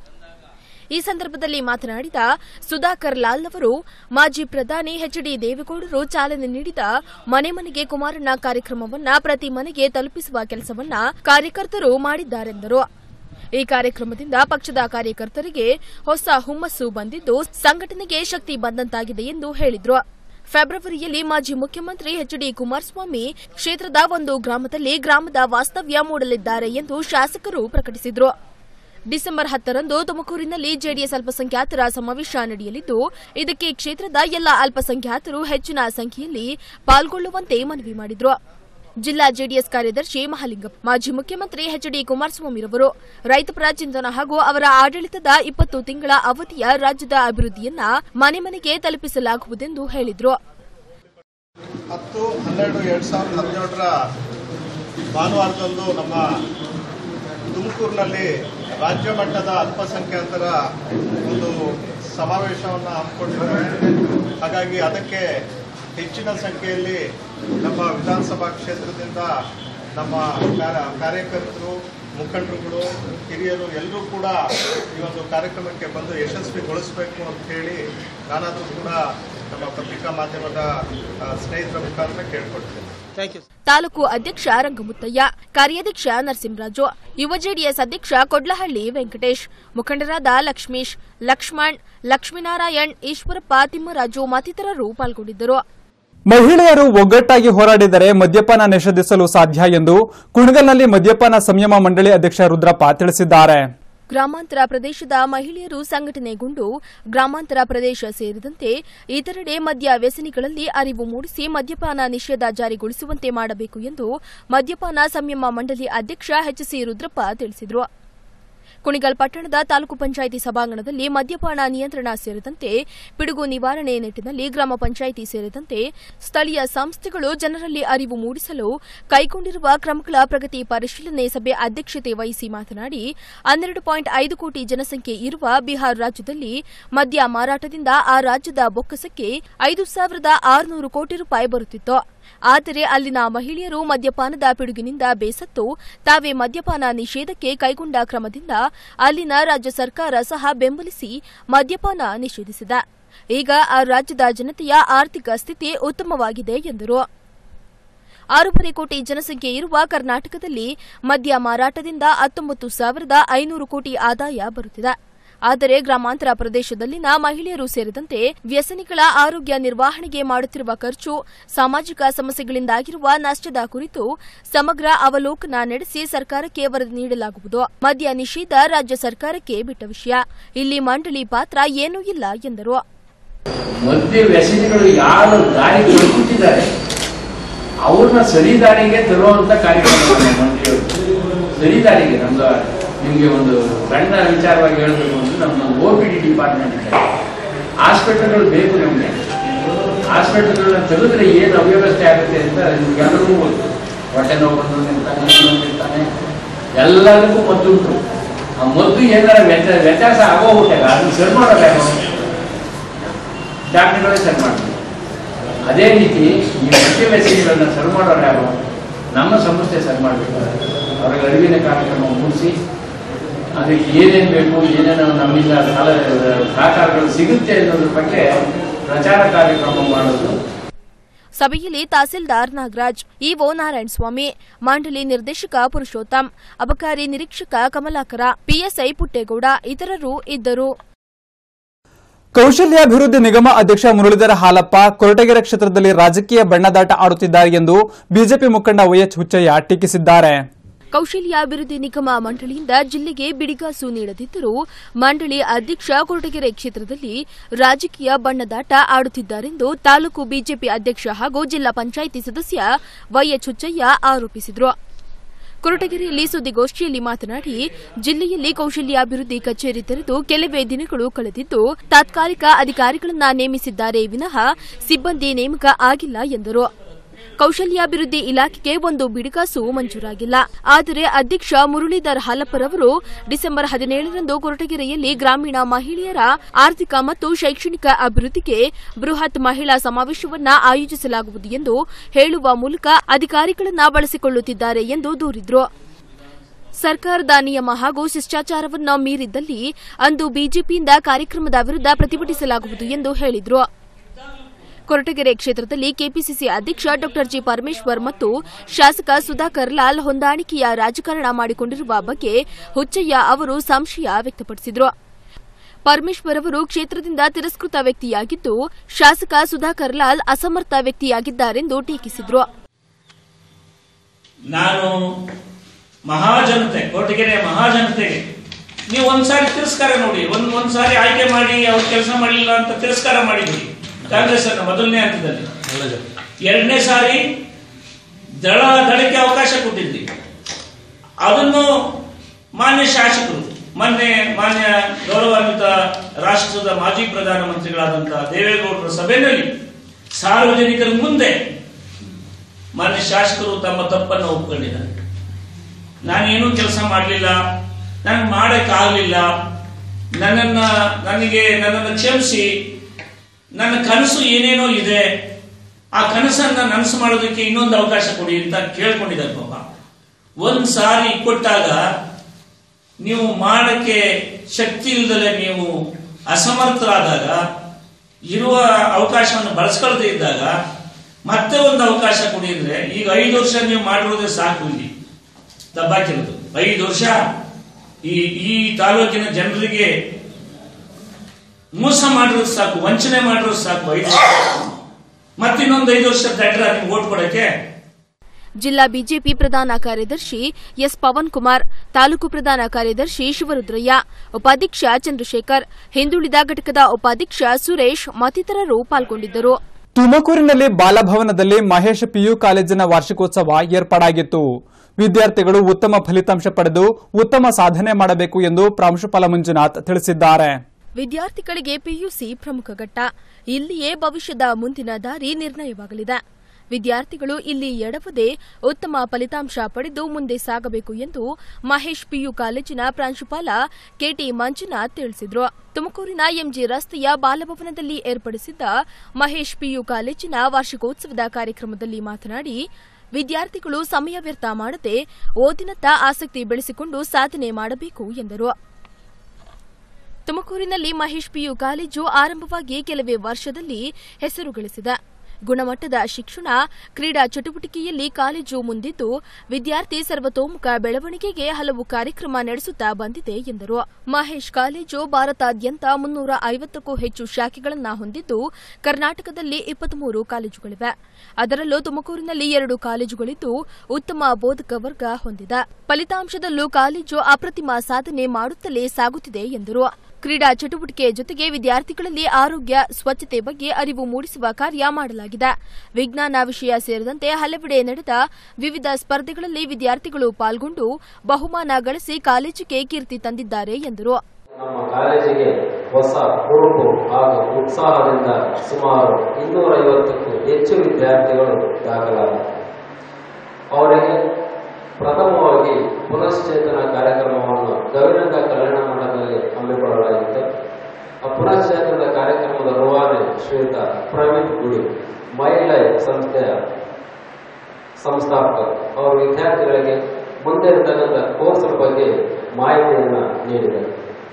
ಈ ಸಂದರ್ಭದಲ್ಲಿ ಮಾತನಾಡಿದ ಸುಧಾಕರ್ ಲಾಲ್ ಅವರು ಮಾಜಿ ಪ್ರಧಾನಿ ಎಚ್ ಡಿ ದೇವೇಗೌಡರು ಚಾಲನೆ ನೀಡಿದ ಮನೆ ಮನೆಗೆ ಕುಮಾರಣ್ಣ ಕಾರ್ಯಕ್ರಮವನ್ನ ಪ್ರತಿ ಮನೆಗೆ ತಲುಪಿಸುವ ಕೆಲಸವನ್ನ ಕಾರ್ಯಕರ್ತರು ಮಾಡಿದ್ದಾರೆಂದರು ಈ ಕಾರ್ಯಕ್ರಮದಿಂದ ಪಕ್ಷದ ಕಾರ್ಯಕರ್ತರಿಗೆ ಹೊಸ ಹುಮ್ಮಸ್ಸು ಬಂದಿದ್ದು ಸಂಘಟನೆಗೆ ಶಕ್ತಿ ಬಂದಂತಾಗಿದೆ ಎಂದು ಹೇಳಿದ್ರು ಫೆಬ್ರವರಿಯಲ್ಲಿ ಮಾಜಿ ಮುಖ್ಯಮಂತ್ರಿ ಎಚ್ ಡಿ ಕುಮಾರಸ್ವಾಮಿ ಕ್ಷೇತ್ರದ ಒಂದು ಗ್ರಾಮದಲ್ಲಿ ಗ್ರಾಮದ ವಾಸ್ತವ್ಯ ಮೂಡಲಿದ್ದಾರೆ ಎಂದು ಶಾಸಕರು ಪ್ರಕಟಿಸಿದ್ರು ಡಿಸೆಂಬರ್ ಹತ್ತರಂದು ತುಮಕೂರಿನಲ್ಲಿ ಜೆಡಿಎಸ್ ಅಲ್ಪಸಂಖ್ಯಾತರ ಸಮಾವೇಶ ನಡೆಯಲಿದ್ದು ಇದಕ್ಕೆ ಕ್ಷೇತ್ರದ ಎಲ್ಲ ಅಲ್ಪಸಂಖ್ಯಾತರು ಹೆಚ್ಚಿನ ಸಂಖ್ಯೆಯಲ್ಲಿ ಪಾಲ್ಗೊಳ್ಳುವಂತೆ ಮನವಿ ಮಾಡಿದ್ರು ಜಿಲ್ಲಾ ಜೆಡಿಎಸ್ ಕಾರ್ಯದರ್ಶಿ ಮಹಾಲಿಂಗಪ್ಪ ಮಾಜಿ ಮುಖ್ಯಮಂತ್ರಿ ಎಚ್ ಡಿ ಕುಮಾರಸ್ವಾಮಿರವರು ರೈತಪರ ಚಿಂತನ ಹಾಗೂ ಅವರ ಆಡಳಿತದ ಇಪ್ಪತ್ತು ತಿಂಗಳ ಅವಧಿಯ ರಾಜ್ಯದ ಅಭಿವೃದ್ಧಿಯನ್ನ ಮನೆ ಮನೆಗೆ ತಲುಪಿಸಲಾಗುವುದೆಂದು ಹೇಳಿದ್ರು ಹತ್ತು ಹನ್ನೆರಡು ಎರಡು ಸಾವಿರದ ಹದಿನೇಳರ ಭಾನುವಾರದಂದು ನಮ್ಮ ತುಮಕೂರಿನಲ್ಲಿ ರಾಜ್ಯ ಮಟ್ಟದ ಅಲ್ಪಸಂಖ್ಯಾತರ ಒಂದು ಸಮಾವೇಶವನ್ನು ಹಮ್ಮಿಕೊಂಡಿದ್ದಾರೆ ಹಾಗಾಗಿ ಅದಕ್ಕೆ ಹೆಚ್ಚಿನ ಸಂಖ್ಯೆಯಲ್ಲಿ ನಮ್ಮ ವಿಧಾನಸಭಾ ಕ್ಷೇತ್ರದಿಂದ ನಮ್ಮ ಕಾರ್ಯ- ಕಾರ್ಯಕರ್ತರು ಮುಖಂಡರುಗಳು ಹಿರಿಯರು ಎಲ್ಲರೂ ಕೂಡ ಈ ಒಂದು ಕಾರ್ಯಕ್ರಮಕ್ಕೆ ಬಂದು ಯಶಸ್ವಿಗೊಳಿಸಬೇಕು ಅಂತ ಹೇಳಿ ನಾನಾದರೂ ಕೂಡ ನಮ್ಮ ಪತ್ರಿಕಾ ಮಾಧ್ಯಮದ ಆ, ಸ್ನೇಹಿತರ ಮುಖಾಂತರ ಕೇಳ್ಕೊಳ್ತೇನೆ ತಾಲೂಕು ಅಧ್ಯಕ್ಷ ರಂಗಮುತ್ತಯ್ಯ ಕಾರ್ಯಾಧ್ಯಕ್ಷ ನರಸಿಂಹರಾಜು ಯುವ ಜೆಡಿಎಸ್ ಅಧ್ಯಕ್ಷ ಕೊಡ್ಲಹಳ್ಳಿ ವೆಂಕಟೇಶ್ ಮುಖಂಡರಾದ ಲಕ್ಷ್ಮೀಶ್ ಲಕ್ಷ್ಮಣ್ ಲಕ್ಷ್ಮೀನಾರಾಯಣ್ ಈಶ್ವರಪ್ಪ ತಿಮ್ಮರಾಜು ಮತ್ತಿತರರು ಪಾಲ್ಗೊಂಡಿದ್ದರು ಮಹಿಳೆಯರು ಒಗ್ಗಟ್ಟಾಗಿ ಹೋರಾಡಿದರೆ ಮದ್ಯಪಾನ ನಿಷೇಧಿಸಲು ಸಾಧ್ಯ ಎಂದು ಕುಣಗಲ್ನಲ್ಲಿ ಮದ್ಯಪಾನ ಸಂಯಮ ಮಂಡಳಿ ಅಧ್ಯಕ್ಷ ರುದ್ರಪ್ಪ ತಿಳಿಸಿದ್ದಾರೆ ಗ್ರಾಮಾಂತರ ಪ್ರದೇಶದ ಮಹಿಳೆಯರು ಸಂಘಟನೆಗೊಂಡು ಗ್ರಾಮಾಂತರ ಪ್ರದೇಶ ಸೇರಿದಂತೆ ಇತರೆಡೆ ಮದ್ಯ ವ್ಯಸನಿಗಳಲ್ಲಿ ಅರಿವು ಮೂಡಿಸಿ ಮದ್ಯಪಾನ ನಿಷೇಧ ಜಾರಿಗೊಳಿಸುವಂತೆ ಮಾಡಬೇಕು ಎಂದು ಮದ್ಯಪಾನ ಸಂಯಮ ಮಂಡಳಿ ಅಧ್ಯಕ್ಷ ಎಚ್ಸಿ ರುದ್ರಪ್ಪ ತಿಳಿಸಿದರು ಕುಣಿಗಲ್ ಪಟ್ಟಣದ ತಾಲೂಕು ಪಂಚಾಯಿತಿ ಸಭಾಂಗಣದಲ್ಲಿ ಮದ್ಯಪಾನ ನಿಯಂತ್ರಣ ಸೇರಿದಂತೆ ಪಿಡುಗು ನಿವಾರಣೆ ನಿಟ್ಟಿನಲ್ಲಿ ಗ್ರಾಮ ಪಂಚಾಯಿತಿ ಸೇರಿದಂತೆ ಸ್ಥಳೀಯ ಸಂಸ್ಥೆಗಳು ಜನರಲ್ಲಿ ಅರಿವು ಮೂಡಿಸಲು ಕೈಗೊಂಡಿರುವ ಕ್ರಮಗಳ ಪ್ರಗತಿ ಪರಿಶೀಲನೆ ಸಭೆ ಅಧ್ಯಕ್ಷತೆ ವಹಿಸಿ ಮಾತನಾಡಿ ಹನ್ನೆರಡು ಪಾಯಿಂಟ್ ಐದು ಕೋಟಿ ಜನಸಂಖ್ಯೆ ಇರುವ ಬಿಹಾರ ರಾಜ್ಯದಲ್ಲಿ ಮದ್ಯ ಮಾರಾಟದಿಂದ ಆ ರಾಜ್ಯದ ಬೊಕ್ಕಸಕ್ಕೆ ಐದು ಸಾವಿರದ ಆರುನೂರು ಕೋಟಿ ರೂಪಾಯಿ ಬರುತ್ತಿತ್ತು ಆದರೆ ಅಲ್ಲಿನ ಮಹಿಳೆಯರು ಮದ್ಯಪಾನದ ಪಿಡುಗಿನಿಂದ ಬೇಸತ್ತು ತಾವೇ ಮದ್ಯಪಾನ ನಿಷೇಧಕ್ಕೆ ಕೈಗೊಂಡ ಕ್ರಮದಿಂದ ಅಲ್ಲಿನ ರಾಜ್ಯ ಸರ್ಕಾರ ಸಹ ಬೆಂಬಲಿಸಿ ಮದ್ಯಪಾನ ನಿಷೇಧಿಸಿದೆ ಈಗ ಆ ರಾಜ್ಯದ ಜನತೆಯ ಆರ್ಥಿಕ ಸ್ಥಿತಿ ಉತ್ತಮವಾಗಿದೆ ಎಂದರು ಆರೂವರೆ ಕೋಟಿ ಜನಸಂಖ್ಯೆ ಇರುವ ಕರ್ನಾಟಕದಲ್ಲಿ ಮದ್ಯ ಮಾರಾಟದಿಂದ ಹತ್ತೊಂಬತ್ತು ಸಾವಿರದ ಐನೂರು ಕೋಟಿ ಆದಾಯ ಬರುತ್ತಿದೆ ಆದರೆ ಗ್ರಾಮಾಂತರ ಪ್ರದೇಶದಲ್ಲಿನ ಮಹಿಳೆಯರು ಸೇರಿದಂತೆ ವ್ಯಸನಿಗಳ ಆರೋಗ್ಯ ನಿರ್ವಹಣೆಗೆ ಮಾಡುತ್ತಿರುವ ಖರ್ಚು ಸಾಮಾಜಿಕ ಸಮಸ್ಯೆಗಳಿಂದಾಗಿರುವ ನಷ್ಟದ ಕುರಿತು ಸಮಗ್ರ ಅವಲೋಕನ ನಡೆಸಿ ಸರ್ಕಾರಕ್ಕೆ ವರದಿ ನೀಡಲಾಗುವುದು ಮದ್ಯ ನಿಷೇಧ ರಾಜ್ಯ ಸರ್ಕಾರಕ್ಕೆ ಬಿಟ್ಟ ವಿಷಯ ಇಲ್ಲಿ ಮಂಡಳಿ ಪಾತ್ರ ಏನೂ ಇಲ್ಲ ಎಂದರು ಮದ್ಯ ವ್ಯಸನಿಗಳು ಯಾರು ದಾರಿ ಕೊಟ್ಟಿದ್ದಾರೆ ಅವ್ರನ್ನ ಸರಿದಾರಿಗೆ ತರುವಂತ ಕಾರ್ಯಕ್ರಮ ಮಂತ್ರಿಯವರು ಸರಿದಾರಿಗೆ ನಮ್ದು ನಿಮ್ಗೆ ಒಂದು ಸಣ್ಣ ವಿಚಾರವಾಗಿ ಹೇಳಬೇಕು ಅಂದ್ರೆ ನಮ್ಮ ಒ ಪಿ ಡಿ ಡಿಪಾರ್ಟ್ಮೆಂಟ್ ಇದೆ ಹಾಸ್ಪಿಟಲ್ಗಳು ಬೇಕು ನಮಗೆ ಹಾಸ್ಪಿಟಲ್ಗಳನ್ನ ತೆಗೆದ್ರೆ ಏನು ಅವ್ಯವಸ್ಥೆ ಆಗುತ್ತೆ ಅಂತ ನಿಮ್ಗೆಲ್ಲರಿಗೂ ಗೊತ್ತು ಹೊಟ್ಟೆ ನೋವು ಬಂದವನು ಇರ್ತಾನೆ ಇನ್ನೊಂದು ಇರ್ತಾನೆ ಎಲ್ಲದಕ್ಕೂ ಮದ್ದುಂಟು ಆ ಮದ್ದು ಏನಾರ ವ್ಯತ್ಯಾಸ ವ್ಯತ್ಯಾಸ ಆಗೋಗ್ಬಿಟ್ಟಾಗ ಅದನ್ನ ಸರಿ ಮಾಡೋದು ಡಾಕ್ಟರ್ಗಳೇ ಸರಿ ಮಾಡ್ತಾರೆ ಅದೇ ರೀತಿ ಈ ಮದ್ಯ ವ್ಯಸನಿಗಳನ್ನ ಸರಿ ಮಾಡೋರು ಯಾರು ನಮ್ಮ ಸಂಸ್ಥೆ ಸರಿ ಮಾಡಬೇಕು ಅವ್ರಿಗೆ ಅರಿವಿನ ಕಾರ್ಯಕ್ರಮ ಮೂಡಿಸಿ ಅದಕ್ಕೆ ಏನೇನು ಬೇಕು ಏನೇನು ನಮ್ಮಿಂದ ಸಾಲ ಸಹಕಾರಗಳು ಸಿಗುತ್ತೆ ಅನ್ನೋದ್ರ ಬಗ್ಗೆ ಪ್ರಚಾರ ಕಾರ್ಯಕ್ರಮ ಮಾಡೋದು ಸಭೆಯಲ್ಲಿ ತಹಸೀಲ್ದಾರ್ ನಾಗರಾಜ್ ಇಒ ನಾರಾಯಣಸ್ವಾಮಿ ಮಂಡಳಿ ನಿರ್ದೇಶಕ ಪುರುಷೋತ್ತಮ್ ಅಬಕಾರಿ ನಿರೀಕ್ಷಕ ಕಮಲಾಕರ ಪಿಎಸ್ಐ ಪುಟ್ಟೇಗೌಡ ಇತರರು ಇದ್ದರು ಕೌಶಲ್ಯಾಭಿವೃದ್ಧಿ ನಿಗಮ ಅಧ್ಯಕ್ಷ ಮುರಳೀಧರ ಹಾಲಪ್ಪ ಕೊರಟಗೆರೆ ಕ್ಷೇತ್ರದಲ್ಲಿ ರಾಜಕೀಯ ಬಣ್ಣದಾಟ ಆಡುತ್ತಿದ್ದಾರೆ ಎಂದು ಬಿಜೆಪಿ ಮುಖಂಡ ವೈಎಚ್ ಹುಚ್ಚಯ್ಯ ಟೀಕಿಸಿದ್ದಾರೆ ಕೌಶಲ್ಯಾಭಿವೃದ್ಧಿ ನಿಗಮ ಮಂಡಳಿಯಿಂದ ಜಿಲ್ಲೆಗೆ ಬಿಡಿಗಾಸು ನೀಡದಿದ್ದರೂ ಮಂಡಳಿ ಅಧ್ಯಕ್ಷ ಕೊರಟಗೆರೆ ಕ್ಷೇತ್ರದಲ್ಲಿ ರಾಜಕೀಯ ಬಣ್ಣದಾಟ ಆಡುತ್ತಿದ್ದಾರೆಂದು ತಾಲೂಕು ಬಿಜೆಪಿ ಅಧ್ಯಕ್ಷ ಹಾಗೂ ಜಿಲ್ಲಾ ಪಂಚಾಯಿತಿ ಸದಸ್ಯ ವೈಎಚ್ ಹುಚ್ಚಯ್ಯ ಆರೋಪಿಸಿದರು ಕೊರಟಗೆರೆಯಲ್ಲಿ ಸುದ್ದಿಗೋಷ್ಠಿಯಲ್ಲಿ ಮಾತನಾಡಿ ಜಿಲ್ಲೆಯಲ್ಲಿ ಕೌಶಲ್ಯಾಭಿವೃದ್ಧಿ ಕಚೇರಿ ತೆರೆದು ಕೆಲವೇ ದಿನಗಳು ಕಳೆದಿದ್ದು ತಾತ್ಕಾಲಿಕ ಅಧಿಕಾರಿಗಳನ್ನ ನೇಮಿಸಿದ್ದಾರೆ ವಿನಃ ಸಿಬ್ಬಂದಿ ನೇಮಕ ಆಗಿಲ್ಲ ಎಂದರು ಕೌಶಲ್ಯಾಭಿವೃದ್ಧಿ ಇಲಾಖೆಗೆ ಒಂದು ಬಿಡಿಕಾಸು ಮಂಜೂರಾಗಿಲ್ಲ ಆದರೆ ಅಧ್ಯಕ್ಷ ಮುರಳೀಧರ್ ಹಾಲಪ್ಪರವರು ಡಿಸೆಂಬರ್ ಹದಿನೇಳರಂದು ಕೊರಟಗೆರೆಯಲ್ಲಿ ಗ್ರಾಮೀಣ ಮಹಿಳೆಯರ ಆರ್ಥಿಕ ಮತ್ತು ಶೈಕ್ಷಣಿಕ ಅಭಿವೃದ್ಧಿಗೆ ಬೃಹತ್ ಮಹಿಳಾ ಸಮಾವೇಶವನ್ನ ಆಯೋಜಿಸಲಾಗುವುದು ಎಂದು ಹೇಳುವ ಮೂಲಕ ಅಧಿಕಾರಿಗಳನ್ನ ಬಳಸಿಕೊಳ್ಳುತ್ತಿದ್ದಾರೆ ಎಂದು ದೂರಿದ್ರು ಸರ್ಕಾರದ ನಿಯಮ ಹಾಗೂ ಶಿಷ್ಟಾಚಾರವನ್ನು ಮೀರಿದ್ದಲ್ಲಿ ಅಂದು ಬಿಜೆಪಿಯಿಂದ ಕಾರ್ಯಕ್ರಮದ ವಿರುದ್ಧ ಪ್ರತಿಭಟಿಸಲಾಗುವುದು ಎಂದು ಹೇಳಿದ್ರು ಕೊರಟಗೆರೆ ಕ್ಷೇತ್ರದಲ್ಲಿ ಕೆಪಿಸಿಸಿ ಅಧ್ಯಕ್ಷ ಡಾ ಜಿ ಪರಮೇಶ್ವರ್ ಮತ್ತು ಶಾಸಕ ಸುಧಾಕರ್ ಲಾಲ್ ಹೊಂದಾಣಿಕೆಯ ರಾಜಕಾರಣ ಮಾಡಿಕೊಂಡಿರುವ ಬಗ್ಗೆ ಹುಚ್ಚಯ್ಯ ಅವರು ಸಂಶಯ ವ್ಯಕ್ತಪಡಿಸಿದರು ಪರಮೇಶ್ವರ್ ಅವರು ಕ್ಷೇತ್ರದಿಂದ ತಿರಸ್ಕೃತ ವ್ಯಕ್ತಿಯಾಗಿದ್ದು ಶಾಸಕ ಸುಧಾಕರ್ ಲಾಲ್ ಅಸಮರ್ಥ ವ್ಯಕ್ತಿಯಾಗಿದ್ದಾರೆಂದು ಟೀಕಿಸಿದರು ನಾನು ಮಹಾಜನತೆ ಕೊರಟಗೆರೆ ಮಹಾಜನತೆಗೆ ನೀವು ಒಂದ್ಸಾರಿ ತಿರಸ್ಕಾರ ನೋಡಿ ಒಂದ್ ಒಂದ್ಸಾರಿ ಆಯ್ಕೆ ಮಾಡಿ ಅವ್ರು ಕೆಲಸ ಮಾಡಲಿಲ್ಲ ಅಂತ ತಿರಸ್ಕಾರ ಮಾಡಿದ್ರಿ ಕಾಂಗ್ರೆಸ್ ಅನ್ನ ಮೊದಲನೇ ಹಂತದಲ್ಲಿ ಎರಡನೇ ಸಾರಿ ದಳ ದಳಕ್ಕೆ ಅವಕಾಶ ಕೊಟ್ಟಿದ್ರಿ ಅದನ್ನು ಮಾನ್ಯ ಶಾಸಕರು ಮೊನ್ನೆ ಮಾನ್ಯ ಗೌರವಾನ್ವಿತ ರಾಷ್ಟ್ರದ ಮಾಜಿ ಪ್ರಧಾನಮಂತ್ರಿಗಳಾದಂತಹ ದೇವೇಗೌಡರ ಸಭೆಯಲ್ಲಿ ಸಾರ್ವಜನಿಕರ ಮುಂದೆ ಮಾನ್ಯ ಶಾಸಕರು ತಮ್ಮ ತಪ್ಪನ್ನು ಒಪ್ಕೊಂಡಿದ್ದಾರೆ ನಾನೇನು ಕೆಲಸ ಮಾಡಲಿಲ್ಲ ನನಗೆ ಮಾಡಕ್ಕಾಗಲಿಲ್ಲ ನನ್ನನ್ನ ನನಗೆ ನನ್ನನ್ನು ಕ್ಷಮಿಸಿ ನನ್ನ ಕನಸು ಏನೇನೋ ಇದೆ ಆ ಕನಸನ್ನ ನನಸು ಮಾಡೋದಕ್ಕೆ ಇನ್ನೊಂದು ಅವಕಾಶ ಕೊಡಿ ಅಂತ ಕೇಳ್ಕೊಂಡಿದ್ದಾರೆ ಪಾಪ ಒಂದ್ ಸಾರಿ ಕೊಟ್ಟಾಗ ನೀವು ಮಾಡಕ್ಕೆ ಶಕ್ತಿ ಇಲ್ದಲೆ ನೀವು ಅಸಮರ್ಥರಾದಾಗ ಇರುವ ಅವಕಾಶವನ್ನು ಬಳಸ್ಕೊಳ್ದೇ ಇದ್ದಾಗ ಮತ್ತೆ ಒಂದು ಅವಕಾಶ ಕೊಡಿ ಅಂದ್ರೆ ಈಗ ಐದು ವರ್ಷ ನೀವು ಮಾಡಿರೋದೇ ಸಾಕು ಇಲ್ಲಿ ದಬ್ಬಾಕಿರೋದು ಐದು ವರ್ಷ ಈ ಈ ತಾಲೂಕಿನ ಜನರಿಗೆ ಮೋಸ ಮಾಡಿರೋದು ಸಾಕು ವಂಚನೆ ಮಾಡಿರೋದು ಸಾಕು ಐದು ವರ್ಷ ಮತ್ತಿನ್ನೊಂದು ಐದು ವರ್ಷ ತಡ್ರ ನಿಮ್ಗೆ ಓಟ್ ಕೊಡಕ್ಕೆ ಜಿಲ್ಲಾ ಬಿಜೆಪಿ ಪ್ರಧಾನ ಕಾರ್ಯದರ್ಶಿ ಎಸ್ ಪವನ್ ಕುಮಾರ್ ತಾಲೂಕು ಪ್ರಧಾನ ಕಾರ್ಯದರ್ಶಿ ಶಿವರುದ್ರಯ್ಯ ಉಪಾಧ್ಯಕ್ಷ ಚಂದ್ರಶೇಖರ್ ಹಿಂದುಳಿದ ಘಟಕದ ಉಪಾಧ್ಯಕ್ಷ ಸುರೇಶ್ ಮತ್ತಿತರರು ಪಾಲ್ಗೊಂಡಿದ್ದರು ತುಮಕೂರಿನಲ್ಲಿ ಬಾಲಭವನದಲ್ಲಿ ಮಹೇಶ್ ಪಿಯು ಕಾಲೇಜಿನ ವಾರ್ಷಿಕೋತ್ಸವ ಏರ್ಪಾಡಾಗಿತ್ತು ವಿದ್ಯಾರ್ಥಿಗಳು ಉತ್ತಮ ಫಲಿತಾಂಶ ಪಡೆದು ಉತ್ತಮ ಸಾಧನೆ ಮಾಡಬೇಕು ಎಂದು ಪ್ರಾಂಶುಪಾಲ ಮಂಜುನಾಥ್ ತಿಳಿಸಿದ್ದಾರೆ ವಿದ್ಯಾರ್ಥಿಗಳಿಗೆ ಪಿಯುಸಿ ಪ್ರಮುಖ ಘಟ್ಟ ಇಲ್ಲಿಯೇ ಭವಿಷ್ಯದ ಮುಂದಿನ ದಾರಿ ನಿರ್ಣಯವಾಗಲಿದೆ ವಿದ್ಯಾರ್ಥಿಗಳು ಇಲ್ಲಿ ಎಡವದೆ ಉತ್ತಮ ಫಲಿತಾಂಶ ಪಡೆದು ಮುಂದೆ ಸಾಗಬೇಕು ಎಂದು ಮಹೇಶ್ ಪಿಯು ಕಾಲೇಜಿನ ಪ್ರಾಂಶುಪಾಲ ಕೆಟಿ ಮಂಜುನಾಥ್ ತಿಳಿಸಿದರು ತುಮಕೂರಿನ ಎಂಜಿ ರಸ್ತೆಯ ಬಾಲಭವನದಲ್ಲಿ ಏರ್ಪಡಿಸಿದ್ದ ಮಹೇಶ್ ಪಿಯು ಕಾಲೇಜಿನ ವಾರ್ಷಿಕೋತ್ಸವದ ಕಾರ್ಯಕ್ರಮದಲ್ಲಿ ಮಾತನಾಡಿ ವಿದ್ಯಾರ್ಥಿಗಳು ಸಮಯ ವ್ಯರ್ಥ ಮಾಡದೆ ಓದಿನತ್ತ ಆಸಕ್ತಿ ಬೆಳೆಸಿಕೊಂಡು ಸಾಧನೆ ಮಾಡಬೇಕು ಎಂದರು ತುಮಕೂರಿನಲ್ಲಿ ಮಹೇಶ್ ಪಿಯು ಕಾಲೇಜು ಆರಂಭವಾಗಿ ಕೆಲವೇ ವರ್ಷದಲ್ಲಿ ಹೆಸರು ಗಳಿಸಿದೆ ಗುಣಮಟ್ಟದ ಶಿಕ್ಷಣ ಕ್ರೀಡಾ ಚಟುವಟಿಕೆಯಲ್ಲಿ ಕಾಲೇಜು ಮುಂದಿದ್ದು ವಿದ್ಯಾರ್ಥಿ ಸರ್ವತೋಮುಖ ಬೆಳವಣಿಗೆಗೆ ಹಲವು ಕಾರ್ಯಕ್ರಮ ನಡೆಸುತ್ತಾ ಬಂದಿದೆ ಎಂದರು ಮಹೇಶ್ ಕಾಲೇಜು ಭಾರತಾದ್ಯಂತ ಮುನ್ನೂರ ಐವತ್ತಕ್ಕೂ ಹೆಚ್ಚು ಶಾಖೆಗಳನ್ನು ಹೊಂದಿದ್ದು ಕರ್ನಾಟಕದಲ್ಲಿ ಇಪ್ಪತ್ಮೂರು ಕಾಲೇಜುಗಳಿವೆ ಅದರಲ್ಲೂ ತುಮಕೂರಿನಲ್ಲಿ ಎರಡು ಕಾಲೇಜುಗಳಿದ್ದು ಉತ್ತಮ ಬೋಧಕ ವರ್ಗ ಹೊಂದಿದೆ ಫಲಿತಾಂಶದಲ್ಲೂ ಕಾಲೇಜು ಅಪ್ರತಿಮ ಸಾಧನೆ ಮಾಡುತ್ತಲೇ ಸಾಗುತ್ತಿದೆ ಎಂದರು ಕ್ರೀಡಾ ಚಟುವಟಿಕೆ ಜೊತೆಗೆ ವಿದ್ಯಾರ್ಥಿಗಳಲ್ಲಿ ಆರೋಗ್ಯ ಸ್ವಚ್ಛತೆ ಬಗ್ಗೆ ಅರಿವು ಮೂಡಿಸುವ ಕಾರ್ಯ ಮಾಡಲಾಗಿದೆ ವಿಜ್ಞಾನ ವಿಷಯ ಸೇರಿದಂತೆ ಹಲವೆಡೆ ನಡೆದ ವಿವಿಧ ಸ್ಪರ್ಧೆಗಳಲ್ಲಿ ವಿದ್ಯಾರ್ಥಿಗಳು ಪಾಲ್ಗೊಂಡು ಬಹುಮಾನ ಗಳಿಸಿ ಕಾಲೇಜಿಗೆ ಕೀರ್ತಿ ತಂದಿದ್ದಾರೆ ಎಂದರು ನಮ್ಮ ಕಾಲೇಜಿಗೆ ಹೊಸ ಹುರುಪು ಹಾಗೂ ಉತ್ಸಾಹದಿಂದ ಸುಮಾರು ಇನ್ನೂರೈವತ್ತಕ್ಕೂ ಹೆಚ್ಚು ವಿದ್ಯಾರ್ಥಿಗಳು ದಾಖಲಾದ ಅವರಿಗೆ ಪ್ರಥಮವಾಗಿ ಪುನಶ್ಚೇತನ ಕಾರ್ಯಕ್ರಮವನ್ನು ಗವಿರಂಗ ಕಲ್ಯಾಣ ಮಂಡಲದಲ್ಲಿ ಹಮ್ಮಿಕೊಳ್ಳಲಾಗಿತ್ತು ಆ ಪುನಶ್ಚೇತನದ ಕಾರ್ಯಕ್ರಮದ ರೂವಾನೆ ಶ್ರೀಯುತ ಪ್ರವೀಣ್ ಗುಡಿ ಮೈ ಲೈಫ್ ಸಂಸ್ಥೆಯ ಸಂಸ್ಥಾಪಕರು ಅವರು ವಿದ್ಯಾರ್ಥಿಗಳಿಗೆ ಮುಂದೆ ಇರತಕ್ಕಂಥ ಕೋರ್ಸ್ಗಳ ಬಗ್ಗೆ ಮಾಹಿತಿಯನ್ನು ನೀಡಿದರು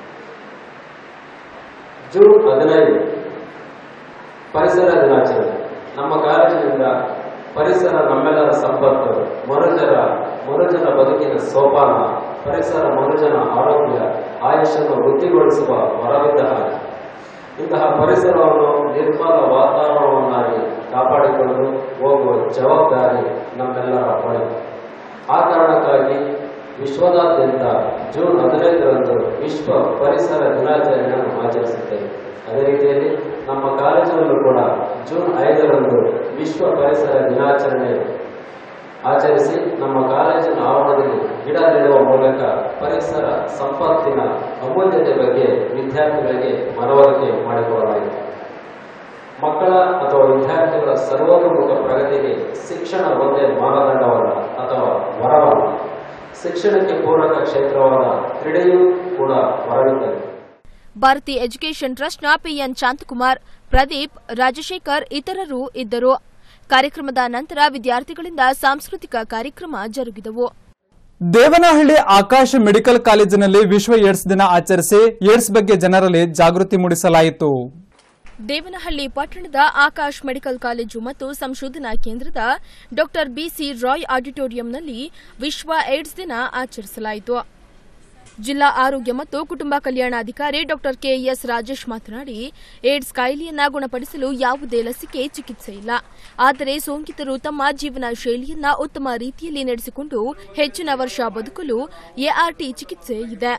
ಜೂನ್ ಹದಿನೈದು ಪರಿಸರ ದಿನಾಚರಣೆ ನಮ್ಮ ಕಾಲೇಜಿನಿಂದ ಪರಿಸರ ನಮ್ಮೆಲ್ಲರ ಸಂಪತ್ತು ಮನುಜರ ಮನುಜನ ಬದುಕಿನ ಸೋಪಾನ ಪರಿಸರ ಮನುಜನ ಆರೋಗ್ಯ ಆಯುಷನ್ನು ವೃದ್ಧಿಗೊಳಿಸುವ ವರವಿದ್ದ ಹಾಗೆ ಇಂತಹ ಪರಿಸರವನ್ನು ನಿರ್ಮಲ ವಾತಾವರಣವನ್ನಾಗಿ ಕಾಪಾಡಿಕೊಂಡು ಹೋಗುವ ಜವಾಬ್ದಾರಿ ನಮ್ಮೆಲ್ಲರ ಹೊಣೆ ಆ ಕಾರಣಕ್ಕಾಗಿ ವಿಶ್ವದಾದ್ಯಂತ ಜೂನ್ ಹದಿನೈದರಂದು ವಿಶ್ವ ಪರಿಸರ ದಿನಾಚರಣೆಯನ್ನು ಆಚರಿಸುತ್ತೇವೆ ಅದೇ ರೀತಿಯಲ್ಲಿ ನಮ್ಮ ಕಾಲೇಜಿನಲ್ಲೂ ಕೂಡ ಜೂನ್ ಐದರಂದು ವಿಶ್ವ ಪರಿಸರ ದಿನಾಚರಣೆ ಆಚರಿಸಿ ನಮ್ಮ ಕಾಲೇಜಿನ ಆವರಣದಲ್ಲಿ ಗಿಡ ನೆಡುವ ಮೂಲಕ ಪರಿಸರ ಸಂಪತ್ತಿನ ಅಮೂಲ್ಯತೆ ಬಗ್ಗೆ ವಿದ್ಯಾರ್ಥಿಗಳಿಗೆ ಮನವರಿಕೆ ಮಾಡಿಕೊಡಲಾಗಿದೆ ಮಕ್ಕಳ ಅಥವಾ ವಿದ್ಯಾರ್ಥಿಗಳ ಸರ್ವತೋಮುಖ ಪ್ರಗತಿಗೆ ಶಿಕ್ಷಣ ಒಂದೇ ಮಾನದಂಡವಲ್ಲ ಅಥವಾ ವರವಲ್ಲ ಶಿಕ್ಷಣಕ್ಕೆ ಪೂರಕ ಕ್ಷೇತ್ರವಾದ ಕ್ರೀಡೆಯೂ ಕೂಡ ವರವಿದ್ದರೆ ಭಾರತಿ ಎಜುಕೇಷನ್ ಟ್ರಸ್ಟ್ನ ಪಿಎನ್ ಶಾಂತಕುಮಾರ್ ಪ್ರದೀಪ್ ರಾಜಶೇಖರ್ ಇತರರು ಇದ್ದರು ಕಾರ್ಯಕ್ರಮದ ನಂತರ ವಿದ್ಯಾರ್ಥಿಗಳಿಂದ ಸಾಂಸ್ಕೃತಿಕ ಕಾರ್ಯಕ್ರಮ ಜರುಗಿದವು ದೇವನಹಳ್ಳಿ ಆಕಾಶ್ ಮೆಡಿಕಲ್ ಕಾಲೇಜಿನಲ್ಲಿ ವಿಶ್ವ ಏಡ್ಸ್ ದಿನ ಆಚರಿಸಿ ಏಡ್ಸ್ ಬಗ್ಗೆ ಜನರಲ್ಲಿ ಜಾಗೃತಿ ಮೂಡಿಸಲಾಯಿತು ದೇವನಹಳ್ಳಿ ಪಟ್ಟಣದ ಆಕಾಶ್ ಮೆಡಿಕಲ್ ಕಾಲೇಜು ಮತ್ತು ಸಂಶೋಧನಾ ಕೇಂದ್ರದ ಡಾ ಬಿಸಿ ರಾಯ್ ಆಡಿಟೋರಿಯಂನಲ್ಲಿ ವಿಶ್ವ ಏಡ್ಸ್ ದಿನ ಆಚರಿಸಲಾಯಿತು ಜಿಲ್ಲಾ ಆರೋಗ್ಯ ಮತ್ತು ಕುಟುಂಬ ಕಲ್ಯಾಣಾಧಿಕಾರಿ ಡಾ ಕೆಎಸ್ ರಾಜೇಶ್ ಮಾತನಾಡಿ ಏಡ್ಸ್ ಕಾಯಿಲೆಯನ್ನ ಗುಣಪಡಿಸಲು ಯಾವುದೇ ಲಸಿಕೆ ಚಿಕಿತ್ಸೆ ಇಲ್ಲ ಆದರೆ ಸೋಂಕಿತರು ತಮ್ಮ ಜೀವನ ಶೈಲಿಯನ್ನ ಉತ್ತಮ ರೀತಿಯಲ್ಲಿ ನಡೆಸಿಕೊಂಡು ಹೆಚ್ಚಿನ ವರ್ಷ ಬದುಕಲು ಎಆರ್ಟಿ ಚಿಕಿತ್ಸೆ ಇದೆ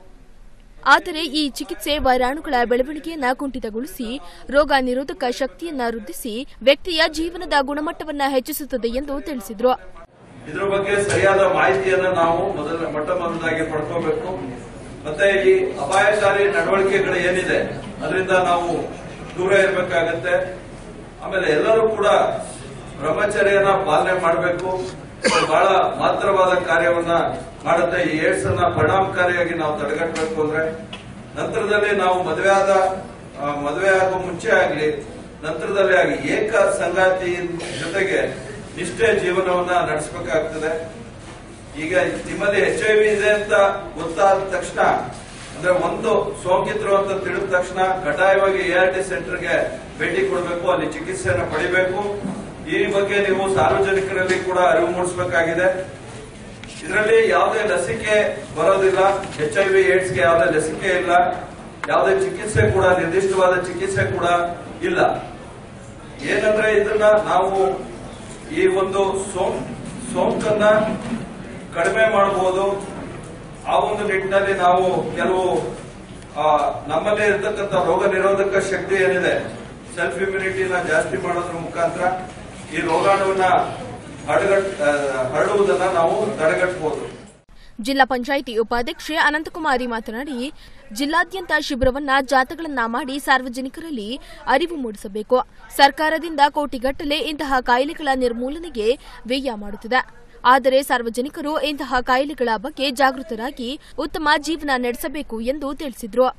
ಆದರೆ ಈ ಚಿಕಿತ್ಸೆ ವೈರಾಣುಗಳ ಬೆಳವಣಿಗೆಯನ್ನ ಕುಂಠಿತಗೊಳಿಸಿ ರೋಗ ನಿರೋಧಕ ಶಕ್ತಿಯನ್ನ ವೃದ್ಧಿಸಿ ವ್ಯಕ್ತಿಯ ಜೀವನದ ಗುಣಮಟ್ಟವನ್ನ ಹೆಚ್ಚಿಸುತ್ತದೆ ಎಂದು ತಿಳಿಸಿದರು ಇದ್ರ ಬಗ್ಗೆ ಸರಿಯಾದ ಮಾಹಿತಿಯನ್ನ ನಾವು ಮೊದಲ ಮೊಟ್ಟ ಮೊದಲಾಗಿ ಪಡ್ಕೋಬೇಕು ಮತ್ತೆ ಈ ಅಪಾಯಕಾರಿ ನಡವಳಿಕೆಗಳು ಏನಿದೆ ಅದರಿಂದ ನಾವು ದೂರ ಇರಬೇಕಾಗತ್ತೆ ಆಮೇಲೆ ಎಲ್ಲರೂ ಕೂಡ ಬ್ರಹ್ಮಚರ್ಯನ ಪಾಲನೆ ಮಾಡಬೇಕು ಬಹಳ ಮಾತ್ರವಾದ ಕಾರ್ಯವನ್ನ ಮಾಡುತ್ತೆ ಈ ಏಡ್ಸ್ ಅನ್ನ ಪರಿಣಾಮಕಾರಿಯಾಗಿ ನಾವು ತಡೆಗಟ್ಟಬೇಕು ಅಂದ್ರೆ ನಂತರದಲ್ಲಿ ನಾವು ಮದುವೆ ಆದ ಆ, ಮದುವೆ ಆಗೋ ಮುಂಚೆ ಆಗ್ಲಿ ನಂತರದಲ್ಲಿ ಆಗಿ ಏಕ ಸಂಗಾತಿ ಜೊತೆಗೆ ನಿಷ್ಠೆ ಜೀವನವನ್ನ ನಡೆಸಬೇಕಾಗ್ತದೆ ಈಗ ನಿಮ್ಮಲ್ಲಿ ಎಚ್ ಐ ವಿ ಇದೆ ಅಂತ ಗೊತ್ತಾದ ತಕ್ಷಣ ಅಂದ್ರೆ ಒಂದು ಸೋಂಕಿತರು ಅಂತ ತಿಳಿದ ತಕ್ಷಣ ಕಡ್ಡಾಯವಾಗಿ ಎ ಆರ್ ಟಿ ಸೆಂಟರ್ಗೆ ಭೇಟಿ ಕೊಡಬೇಕು ಅಲ್ಲಿ ಚಿಕಿತ್ಸೆಯನ್ನು ಪಡಿಬೇಕು ಈ ಬಗ್ಗೆ ನೀವು ಸಾರ್ವಜನಿಕರಲ್ಲಿ ಕೂಡ ಅರಿವು ಮೂಡಿಸಬೇಕಾಗಿದೆ ಇದರಲ್ಲಿ ಯಾವುದೇ ಲಸಿಕೆ ಬರೋದಿಲ್ಲ ಎಚ್ ಐ ವಿ ಏಡ್ಸ್ಗೆ ಯಾವುದೇ ಲಸಿಕೆ ಇಲ್ಲ ಯಾವುದೇ ಚಿಕಿತ್ಸೆ ಕೂಡ ನಿರ್ದಿಷ್ಟವಾದ ಚಿಕಿತ್ಸೆ ಕೂಡ ಇಲ್ಲ ಏನಂದ್ರೆ ಇದನ್ನ ನಾವು ಈ ಒಂದು ಸೋಂ ಸೋಂಕನ್ನ ಕಡಿಮೆ ಮಾಡಬಹುದು ಆ ಒಂದು ನಿಟ್ಟಿನಲ್ಲಿ ನಾವು ಕೆಲವು ಆ, ನಮ್ಮಲ್ಲೇ ಇರತಕ್ಕಂತ ರೋಗ ನಿರೋಧಕ ಶಕ್ತಿ ಏನಿದೆ ಸೆಲ್ಫ್ ಇಮ್ಯುನಿಟಿನ ಜಾಸ್ತಿ ಮಾಡೋದ್ರ ಮುಖಾಂತರ ಈ ರೋಗಾಣುವನ್ನ ಹರಡಗಟ್ ಆ, ಹರಡುವುದನ್ನ ನಾವು ತಡೆಗಟ್ಟಬಹುದು ಜಿಲ್ಲಾ ಪಂಚಾಯಿತಿ ಉಪಾಧ್ಯಕ್ಷೆ ಅನಂತಕುಮಾರಿ ಮಾತನಾಡಿ ಜಿಲ್ಲಾದ್ಯಂತ ಶಿಬಿರವನ್ನ ಜಾಥಗಳನ್ನ ಮಾಡಿ ಸಾರ್ವಜನಿಕರಲ್ಲಿ ಅರಿವು ಮೂಡಿಸಬೇಕು ಸರ್ಕಾರದಿಂದ ಕೋಟಿಗಟ್ಟಲೆ ಇಂತಹ ಕಾಯಿಲೆಗಳ ನಿರ್ಮೂಲನೆಗೆ ವ್ಯಯ ಮಾಡುತ್ತಿದೆ ಆದರೆ ಸಾರ್ವಜನಿಕರು ಇಂತಹ ಕಾಯಿಲೆಗಳ ಬಗ್ಗೆ ಜಾಗೃತರಾಗಿ ಉತ್ತಮ ಜೀವನ ನಡೆಸಬೇಕು ಎಂದು ತಿಳಿಸಿದರು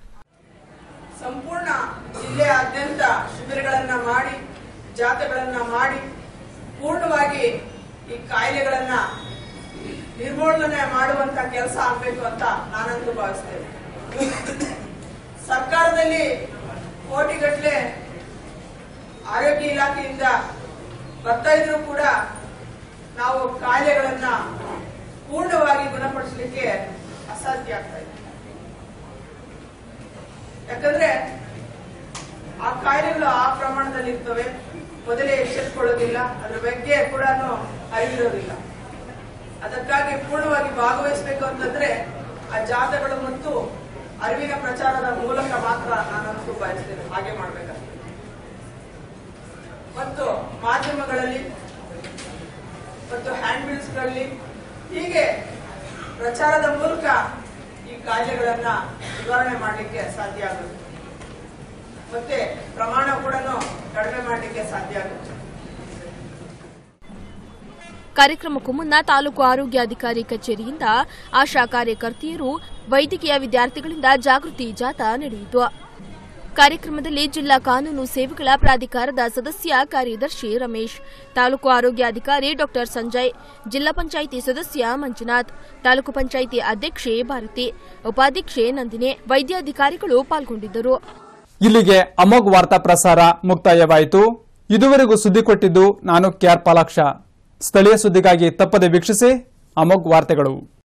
ಸಂಪೂರ್ಣ ಜಿಲ್ಲೆಯಾದ್ಯಂತ ಶಿಬಿರಗಳನ್ನ ಮಾಡಿ ಜಾಥೆಗಳನ್ನ ಮಾಡಿ ಪೂರ್ಣವಾಗಿ ಈ ಕಾಯಿಲೆಗಳನ್ನ ನಿರ್ಮೂಲನೆ ಮಾಡುವಂತ ಕೆಲಸ ಆಗ್ಬೇಕು ಅಂತ ನಾನಂತೂ ಭಾವಿಸ್ತೇನೆ ಸರ್ಕಾರದಲ್ಲಿ ಕೋಟಿಗಟ್ಟಲೆ ಆರೋಗ್ಯ ಇಲಾಖೆಯಿಂದ ಬರ್ತಾ ಇದ್ರು ಕೂಡ ನಾವು ಕಾಯಿಲೆಗಳನ್ನ ಪೂರ್ಣವಾಗಿ ಗುಣಪಡಿಸಲಿಕ್ಕೆ ಅಸಾಧ್ಯ ಆಗ್ತಾ ಇದೆ ಯಾಕಂದ್ರೆ ಆ ಕಾಯಿಲೆಗಳು ಆ ಪ್ರಮಾಣದಲ್ಲಿ ಇರ್ತವೆ ಮೊದಲೇ ಎಚ್ಚೆತ್ಕೊಳ್ಳೋದಿಲ್ಲ ಅದ್ರ ಬಗ್ಗೆ ಕೂಡ ಅರಿವಿರೋದಿಲ್ಲ ಅದಕ್ಕಾಗಿ ಪೂರ್ಣವಾಗಿ ಭಾಗವಹಿಸಬೇಕು ಅಂತಂದ್ರೆ ಆ ಜಾಥಗಳು ಮತ್ತು ಅರಿವಿನ ಪ್ರಚಾರದ ಮೂಲಕ ಮಾತ್ರ ನಾನಂತೂ ಬಯಸ್ತೇನೆ ಹಾಗೆ ಮಾಡ್ಬೇಕಾಗ್ತದೆ ಮತ್ತು ಮಾಧ್ಯಮಗಳಲ್ಲಿ ಮತ್ತು ಹ್ಯಾಂಡ್ ಬಿಲ್ಸ್ಗಳಲ್ಲಿ ಹೀಗೆ ಪ್ರಚಾರದ ಮೂಲಕ ಈ ಕಾಯಿಲೆಗಳನ್ನ ನಿವಾರಣೆ ಮಾಡಲಿಕ್ಕೆ ಸಾಧ್ಯ ಆಗುತ್ತೆ ಮತ್ತೆ ಪ್ರಮಾಣ ಕೂಡ ಕಡಿಮೆ ಮಾಡಲಿಕ್ಕೆ ಸಾಧ್ಯ ಆಗುತ್ತೆ ಕಾರ್ಯಕ್ರಮಕ್ಕೂ ಮುನ್ನ ತಾಲೂಕು ಆರೋಗ್ಯಾಧಿಕಾರಿ ಕಚೇರಿಯಿಂದ ಆಶಾ ಕಾರ್ಯಕರ್ತೆಯರು ವೈದ್ಯಕೀಯ ವಿದ್ಯಾರ್ಥಿಗಳಿಂದ ಜಾಗೃತಿ ಜಾಥಾ ನಡೆಯಿತು ಕಾರ್ಯಕ್ರಮದಲ್ಲಿ ಜಿಲ್ಲಾ ಕಾನೂನು ಸೇವೆಗಳ ಪ್ರಾಧಿಕಾರದ ಸದಸ್ಯ ಕಾರ್ಯದರ್ಶಿ ರಮೇಶ್ ತಾಲೂಕು ಆರೋಗ್ಯಾಧಿಕಾರಿ ಡಾ ಸಂಜಯ್ ಜಿಲ್ಲಾ ಪಂಚಾಯಿತಿ ಸದಸ್ಯ ಮಂಜುನಾಥ್ ತಾಲೂಕು ಪಂಚಾಯಿತಿ ಅಧ್ಯಕ್ಷೆ ಭಾರತಿ ಉಪಾಧ್ಯಕ್ಷೆ ನಂದಿನಿ ವೈದ್ಯಾಧಿಕಾರಿಗಳು ಪಾಲ್ಗೊಂಡಿದ್ದರು ಇಲ್ಲಿಗೆ ಅಮೋಘ್ ವಾರ್ತಾ ಪ್ರಸಾರ ಮುಕ್ತಾಯವಾಯಿತು ಇದುವರೆಗೂ ಸುದ್ದಿ ಕೊಟ್ಟಿದ್ದು ನಾನು ಕ್ಯಾರ್ ಪಾಲಾಕ್ಷ ಸ್ಥಳೀಯ ಸುದ್ದಿಗಾಗಿ ತಪ್ಪದೆ ವೀಕ್ಷಿಸಿ ಅಮೋಘ್ ವಾರ್ತೆಗಳು